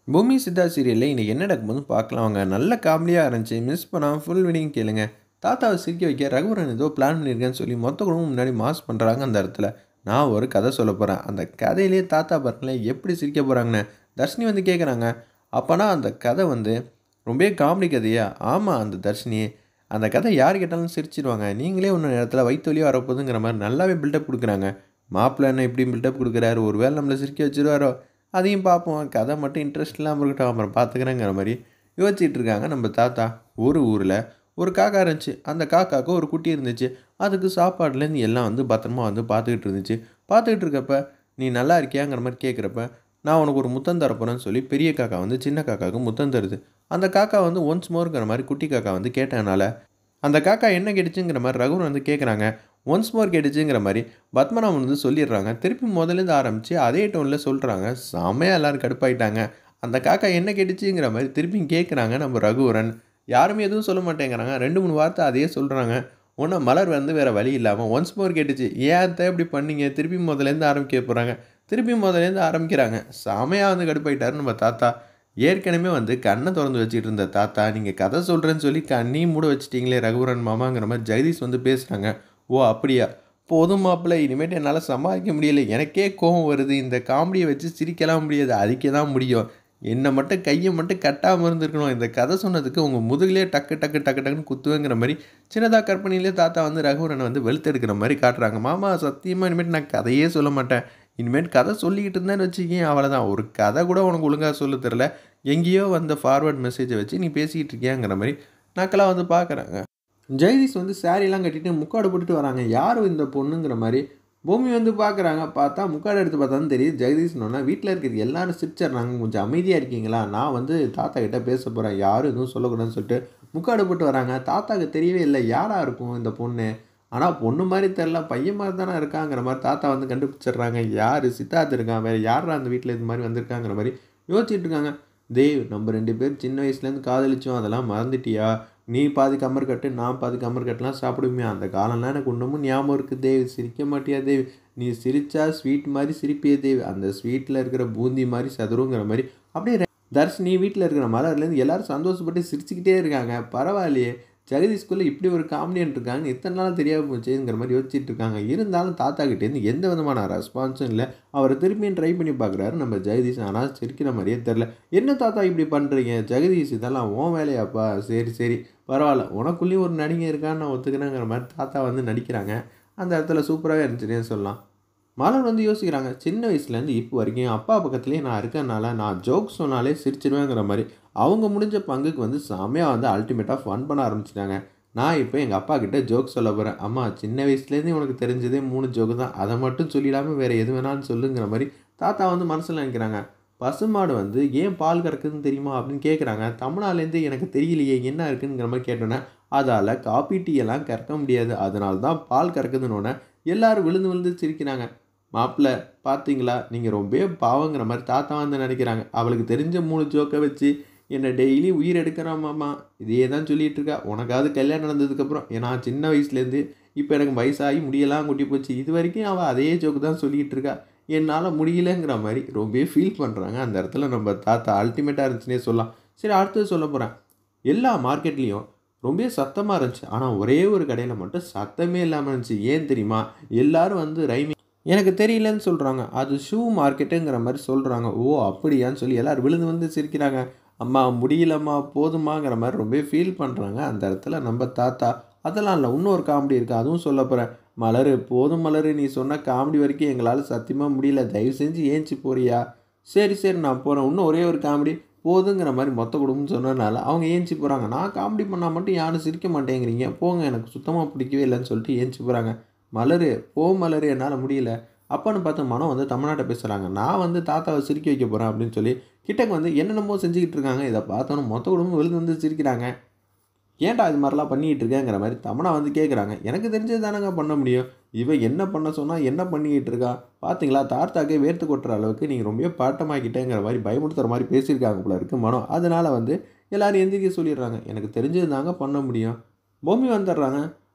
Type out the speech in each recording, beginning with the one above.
பூமி சித்தா சீரியலில் இன்னைக்கு என்ன நடக்கும்போது பார்க்கலாம் அவங்க நல்ல காமெடியாக இருந்துச்சு மிஸ் பண்ணாமல் ஃபுல் வினிங் கேளுங்க தாத்தாவை சிரிக்க வைக்க ரகுவரன் ஏதோ பிளான் பண்ணியிருக்கேன்னு சொல்லி மொத்த குடும்பம் முன்னாடி மாஸ் பண்ணுறாங்க அந்த இடத்துல நான் ஒரு கதை சொல்ல போகிறேன் அந்த கதையிலேயே தாத்தா பாருங்களேன் எப்படி சிரிக்க போகிறாங்கன்னு தர்ஷினி வந்து கேட்குறாங்க அப்போனா அந்த கதை வந்து ரொம்ப காமெடி கதையா ஆமாம் அந்த தர்ஷினி அந்த கதை யார் கேட்டாலும் சிரிச்சிடுவாங்க நீங்களே ஒன்று நேரத்தில் வயிற்று வழியாக வரப்போகுதுங்கிற மாதிரி நல்லாவே பில்டப் கொடுக்குறாங்க மாப்பிள்ளை என்ன இப்படி பில்டப் கொடுக்குறாரு ஒரு வேளை நம்மளை சிரிக்க வச்சிருவாரோ அதையும் பார்ப்போம் கதை மட்டும் இன்ட்ரெஸ்ட் இல்லாமல் இருக்கட்டும் அப்புறம் பார்த்துக்கிறேங்கிற மாதிரி யோசிச்சுட்டு இருக்காங்க நம்ம தாத்தா ஒரு ஊரில் ஒரு காக்கா இருந்துச்சு அந்த காக்காவுக்கு ஒரு குட்டி இருந்துச்சு அதுக்கு சாப்பாடுலேருந்து எல்லாம் வந்து பத்திரமா வந்து பார்த்துக்கிட்டு இருந்துச்சு பார்த்துக்கிட்டு இருக்கப்ப நீ நல்லா இருக்கியாங்கிற மாதிரி கேட்குறப்ப நான் உனக்கு ஒரு முத்தம் தரப்போகிறேன்னு சொல்லி பெரிய காக்கா வந்து சின்ன காக்காவுக்கு முத்தம் தருது அந்த காக்கா வந்து ஒன்ஸ் மோருங்கிற மாதிரி குட்டி காக்கா வந்து கேட்டனால அந்த காக்கா என்ன கேட்டுச்சுங்கிற மாதிரி ரகுவன் வந்து கேட்குறாங்க ஒன்ஸ் மோர் கேட்டுச்சுங்கிற மாதிரி பத்மநாபன் வந்து சொல்லிடுறாங்க திருப்பி முதலேருந்து ஆரம்பித்து அதே டோனில் சொல்கிறாங்க செம்மையாக எல்லோரும் கடுப்பாயிட்டாங்க அந்த காக்கா என்ன கேட்டுச்சுங்கிற மாதிரி திருப்பி கேட்குறாங்க நம்ம ரகுவரன் யாருமே எதுவும் சொல்ல மாட்டேங்கிறாங்க ரெண்டு மூணு வார்த்தை அதையே சொல்கிறாங்க ஒன்றும் மலர் வந்து வேறு வழி இல்லாமல் ஒன்ஸ் மோர் கேட்டுச்சு ஏன் தான் இப்படி பண்ணீங்க திருப்பி முதலேருந்து ஆரம்பிக்க போகிறாங்க திருப்பி முதலேருந்து ஆரம்பிக்கிறாங்க செமையாக வந்து கடுப்பாயிட்டாரு நம்ம தாத்தா ஏற்கனவே வந்து கண்ணை திறந்து வச்சுட்டு இருந்த தாத்தா நீங்கள் கதை சொல்கிறேன்னு சொல்லி கண்ணையும் மூட வச்சிட்டீங்களே ரகுவரன் மாமாங்கிற மாதிரி ஜெகதீஷ் வந்து பேசுகிறாங்க ஓ அப்படியா போதும் மாப்பிள்ளை இனிமேட்டு என்னால் சமாளிக்க முடியல எனக்கே கோபம் வருது இந்த காமெடியை வச்சு சிரிக்கலாம் முடியாது அதுக்கே தான் முடியும் என்னை மட்டும் கையை மட்டும் கட்டாமல் இருந்திருக்கணும் இந்த கதை சொன்னதுக்கு உங்கள் முதுகிலே டக்கு டக்கு டக்கு டக்குன்னு குத்துவேங்கிற மாதிரி சின்னதாக கற்பனையிலே தாத்தா வந்து ரகுவரனை வந்து வெளுத்தெடுக்கிற மாதிரி காட்டுறாங்க மாமா சத்தியமாக இனிமேட்டு நான் கதையே சொல்ல மாட்டேன் இனிமேட் கதை சொல்லிக்கிட்டு இருந்தேன்னு வச்சுக்கேன் அவ்வளோதான் ஒரு கதை கூட உனக்கு ஒழுங்காக சொல்ல தெரில எங்கேயோ வந்த ஃபார்வர்ட் மெசேஜை வச்சு நீ பேசிக்கிட்டு இருக்கியாங்கிற மாதிரி நக்கலாக வந்து பார்க்குறாங்க ஜெகதீஷ் வந்து சாரீலாம் கட்டிட்டு முக்காடு போட்டுட்டு வராங்க யாரும் இந்த பொண்ணுங்கிற மாதிரி பூமி வந்து பார்க்குறாங்க பார்த்தா முக்காடு எடுத்து பார்த்தா தான் தெரியுது ஜெகதீஷ்னோன்னா வீட்டில் இருக்கிறது எல்லாரும் சிரிச்சிடுறாங்க கொஞ்சம் அமைதியாக இருக்கீங்களா நான் வந்து தாத்தா கிட்ட பேச போகிறேன் யாரும் எதுவும் சொல்லக்கூடாதுன்னு சொல்லிட்டு முக்காடு போட்டு வராங்க தாத்தாவுக்கு தெரியவே இல்லை யாராக இருக்கும் இந்த பொண்ணு ஆனால் பொண்ணு மாதிரி தெரில பையன் மாதிரி தானே இருக்காங்கிற மாதிரி தாத்தா வந்து கண்டுபிடிச்சிடுறாங்க யார் சித்தார்த்து இருக்கான் வேறு யாரா அந்த வீட்டில் இது மாதிரி வந்திருக்காங்கிற மாதிரி யோசிச்சுட்டு இருக்காங்க தேவ் நம்ம ரெண்டு பேர் சின்ன வயசுலேருந்து காதலிச்சோம் அதெல்லாம் மறந்துட்டியா நீ பாதி கம்மர் கட்டு நான் பாதி கம்மர் கட்டுலாம் சாப்பிடுமே அந்த காலம்லாம் எனக்கு இன்னமும் ஞாபகம் இருக்குது தேவ் சிரிக்க மாட்டியா தேவ் நீ சிரிச்சா ஸ்வீட் மாதிரி சிரிப்பியே தேவ் அந்த ஸ்வீட்டில் இருக்கிற பூந்தி மாதிரி சதுருங்கிற மாதிரி அப்படியே தர்ஷினி வீட்டில் இருக்கிற மலர்லேருந்து எல்லாரும் சந்தோஷப்பட்டு சிரிச்சுக்கிட்டே இருக்காங்க பரவாயில்லையே ஜெகதீஷ்குள்ளே இப்படி ஒரு காமெடியன் இருக்காங்க இத்தனை நாள் தெரியாமல் போச்சுங்கிற மாதிரி யோசிச்சுட்டு இருக்காங்க இருந்தாலும் தாத்தா கிட்டேருந்து எந்த விதமான ரெஸ்பான்ஸும் இல்லை அவரை திரும்பியும் ட்ரை பண்ணி பார்க்குறாரு நம்ம ஜெகதீஷ் ஆனால் சிரிக்கிற மாதிரியே தெரில என்ன தாத்தா இப்படி பண்ணுறீங்க ஜெகதீஷ் இதெல்லாம் உன் வேலையாப்பா சரி சரி பரவாயில்ல உனக்குள்ளேயும் ஒரு நடிகை இருக்கான்னு நான் ஒத்துக்கிறேங்கிற மாதிரி தாத்தா வந்து நடிக்கிறாங்க அந்த இடத்துல சூப்பராகவே இருந்துச்சுன்னே சொல்லலாம் மலர் வந்து யோசிக்கிறாங்க சின்ன வயசுலேருந்து இப்போ வரைக்கும் அப்பா பக்கத்துலேயே நான் இருக்கறனால நான் ஜோக் சொன்னாலே சிரிச்சிடுவேங்கிற மாதிரி அவங்க முடிஞ்ச பங்குக்கு வந்து செமையாக வந்து அல்டிமேட்டாக ஃபன் பண்ண ஆரம்பிச்சிட்டாங்க நான் இப்போ எங்கள் அப்பா கிட்ட ஜோக் சொல்ல போகிறேன் அம்மா சின்ன வயசுலேருந்து உனக்கு தெரிஞ்சதே மூணு ஜோக்கு தான் அதை மட்டும் சொல்லிடாமல் வேறு எது வேணாலும் சொல்லுங்கிற மாதிரி தாத்தா வந்து மனசில் நினைக்கிறாங்க பசுமாடு வந்து ஏன் பால் கறக்குதுன்னு தெரியுமா அப்படின்னு கேட்குறாங்க தமிழ்நாலேருந்து எனக்கு தெரியலையே என்ன இருக்குங்கிற மாதிரி கேட்டோன்னே அதால் காப்பி டீ எல்லாம் கறக்க முடியாது அதனால தான் பால் கறக்குதுன்னொன்னே எல்லாரும் விழுந்து விழுந்து சிரிக்கிறாங்க மாப்பிள்ளை பார்த்தீங்களா நீங்கள் ரொம்ப பாவங்கிற மாதிரி தாத்தா வந்து நினைக்கிறாங்க அவளுக்கு தெரிஞ்ச மூணு ஜோக்கை வச்சு என்னை டெய்லி உயிர் எடுக்கிறான் மாமா இதே தான் சொல்லிகிட்டு இருக்கா உனக்காவது கல்யாணம் நடந்ததுக்கப்புறம் ஏன்னா சின்ன வயசுலேருந்து இப்போ எனக்கு வயசாகி முடியெல்லாம் குட்டி போச்சு இது வரைக்கும் அவள் அதே ஜோக்கு தான் சொல்லிகிட்டு இருக்கா என்னால் முடியலங்கிற மாதிரி ரொம்ப ஃபீல் பண்ணுறாங்க அந்த இடத்துல நம்ம தாத்தா அல்டிமேட்டாக இருந்துச்சுன்னே சொல்லலாம் சரி அடுத்தது சொல்ல போகிறேன் எல்லா மார்க்கெட்லேயும் ரொம்ப சத்தமாக இருந்துச்சு ஆனால் ஒரே ஒரு கடையில் மட்டும் சத்தமே இல்லாமல் இருந்துச்சு ஏன் தெரியுமா எல்லாரும் வந்து ரைமிங் எனக்கு தெரியலன்னு சொல்கிறாங்க அது ஷூ மார்க்கெட்டுங்கிற மாதிரி சொல்கிறாங்க ஓ அப்படியான்னு சொல்லி எல்லோரும் விழுந்து வந்து சிரிக்கிறாங்க அம்மா முடியலம்மா போதுமாங்கிற மாதிரி ரொம்ப ஃபீல் பண்ணுறாங்க அந்த இடத்துல நம்ம தாத்தா அதெல்லாம் இல்லை இன்னொரு காமெடி இருக்குது அதுவும் சொல்ல போகிறேன் மலர் போதும் மலர் நீ சொன்ன காமெடி வரைக்கும் எங்களால் சத்தியமாக முடியல தயவு செஞ்சு ஏஞ்சி போறியா சரி சரி நான் போகிறேன் இன்னும் ஒரே ஒரு காமெடி போதுங்கிற மாதிரி மொத்த குடும்பம்னு சொன்னதுனால அவங்க ஏஞ்சி போகிறாங்க நான் காமெடி பண்ணால் மட்டும் யாரும் சிரிக்க மாட்டேங்கிறீங்க போங்க எனக்கு சுத்தமாக பிடிக்கவே இல்லைன்னு சொல்லிட்டு ஏஞ்சி போகிறாங்க மலர் போ மலர் என்னால் முடியல அப்பன்னு பார்த்து மனம் வந்து தமிழ்நாட்டை பேசுகிறாங்க நான் வந்து தாத்தாவை சிரிக்க வைக்க போகிறேன் அப்படின்னு சொல்லி கிட்டக்கு வந்து என்னென்னமோ செஞ்சுக்கிட்டு இருக்காங்க இதை பார்த்தோன்னு மொத்த குடும்பம் விழுந்து வந்து சிரிக்கிறாங்க ஏன்டா இது மாதிரிலாம் பண்ணிக்கிட்டு இருக்கேங்கிற மாதிரி தமனா வந்து கேட்குறாங்க எனக்கு தெரிஞ்சது தானங்க பண்ண முடியும் இவன் என்ன பண்ண சொன்னால் என்ன பண்ணிக்கிட்டு இருக்கா பார்த்தீங்களா தார்த்தாக்கே வேர்த்து கொட்டுற அளவுக்கு நீங்கள் ரொம்ப பாட்டமாக்கிட்டேங்கிற மாதிரி பயமுறுத்துற மாதிரி பேசியிருக்காங்க போல இருக்கு மனம் அதனால் வந்து எல்லோரும் எந்திரிக்க சொல்லிடுறாங்க எனக்கு தெரிஞ்சது தாங்க பண்ண முடியும் பூமி வந்துடுறாங்க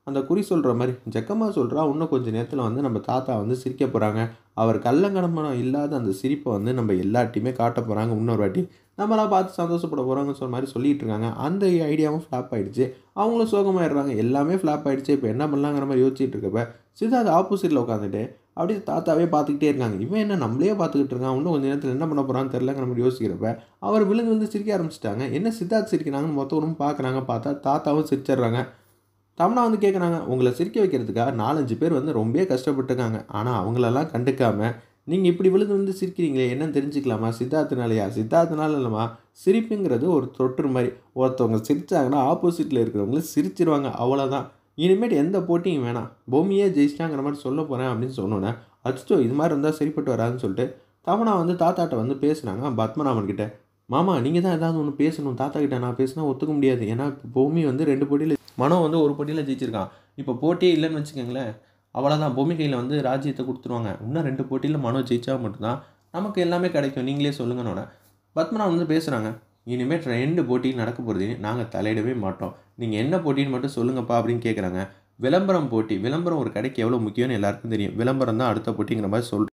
அந்த குறி சொல்கிற மாதிரி ஜக்கம்மா சொல்கிறா இன்னும் கொஞ்சம் நேரத்தில் வந்து நம்ம தாத்தா வந்து சிரிக்க போகிறாங்க அவர் கள்ளங்கடமனம் இல்லாத அந்த சிரிப்பை வந்து நம்ம எல்லாட்டையுமே காட்ட போகிறாங்க இன்னொரு வாட்டி நம்மளாம் பார்த்து சந்தோஷப்பட போகிறாங்கன்னு சொன்ன மாதிரி சொல்லிட்டு இருக்காங்க அந்த ஐடியாவும் ஃப்ளாப் ஆயிடுச்சு அவங்களும் சோகமாயிடுறாங்க எல்லாமே ஃப்ளாப் ஆயிடுச்சு இப்போ என்ன பண்ணலாங்கிற மாதிரி யோசிச்சுட்டு இருக்கப்ப சித்தார்த் ஆப்போசிட்டில் உட்காந்துட்டு அப்படியே தாத்தாவே பார்த்துக்கிட்டே இருக்காங்க இவன் என்ன நம்மளே பார்த்துக்கிட்டு இருக்கான் இன்னும் கொஞ்சம் நேரத்தில் என்ன பண்ண போகிறான்னு தெரிலங்கிற மாதிரி யோசிக்கிறப்ப அவர் விழுந்து விழுந்து சிரிக்க ஆரம்பிச்சிட்டாங்க என்ன சித்தார்த் சிரிக்கிறாங்கன்னு மொத்தம் பார்க்குறாங்க பார்த்தா தாத்தாவும் சிரிச்சிடுறாங்க தமனா வந்து கேட்குறாங்க உங்களை சிரிக்க வைக்கிறதுக்காக நாலஞ்சு பேர் வந்து ரொம்ப கஷ்டப்பட்டுருக்காங்க ஆனால் அவங்களெல்லாம் கண்டுக்காம நீங்கள் இப்படி விழுந்து வந்து சிரிக்கிறீங்களே என்னன்னு தெரிஞ்சுக்கலாமா சித்தார்த்தனாலயா சித்தார்த்தனால இல்லைம்மா சிரிப்புங்கிறது ஒரு தொற்று மாதிரி ஒருத்தவங்க சிரிச்சாங்கன்னா ஆப்போசிட்டில் இருக்கிறவங்கள சிரிச்சிருவாங்க அவ்வளோதான் இனிமேட்டு எந்த போட்டியும் வேணாம் பூமியே ஜெயிச்சிட்டாங்கிற மாதிரி சொல்ல போகிறேன் அப்படின்னு சொன்னோன்னே அச்சோ இது மாதிரி இருந்தால் சரிப்பட்டு வராதுன்னு சொல்லிட்டு தமனா வந்து தாத்தாட்ட வந்து பேசுனாங்க பத்மநாபன் கிட்ட மாமா நீங்கள் தான் ஏதாவது ஒன்று பேசணும் தாத்தா கிட்ட நான் பேசினா ஒத்துக்க முடியாது ஏன்னா இப்போ பூமி வந்து ரெண்டு போட்டியில் மனோ வந்து ஒரு போட்டியில் ஜெயிச்சிருக்கான் இப்போ போட்டியே இல்லைன்னு வச்சுக்கோங்களேன் அவ்வளோதான் பூமி கையில் வந்து ராஜ்யத்தை கொடுத்துருவாங்க இன்னும் ரெண்டு போட்டியில் மனோ ஜெயிச்சா மட்டும்தான் நமக்கு எல்லாமே கிடைக்கும் நீங்களே சொல்லுங்கன்னொன்னே பத்மநாபன் வந்து பேசுகிறாங்க இனிமேல் ரெண்டு போட்டியும் நடக்க போகிறது நாங்கள் தலையிடவே மாட்டோம் நீங்கள் என்ன போட்டின்னு மட்டும் சொல்லுங்கப்பா அப்படின்னு கேட்குறாங்க விளம்பரம் போட்டி விளம்பரம் ஒரு கடைக்கு எவ்வளோ முக்கியம்னு எல்லாருக்கும் தெரியும் விளம்பரம் தான் அடுத்த போட்டிங்கிற மாதிரி சொல்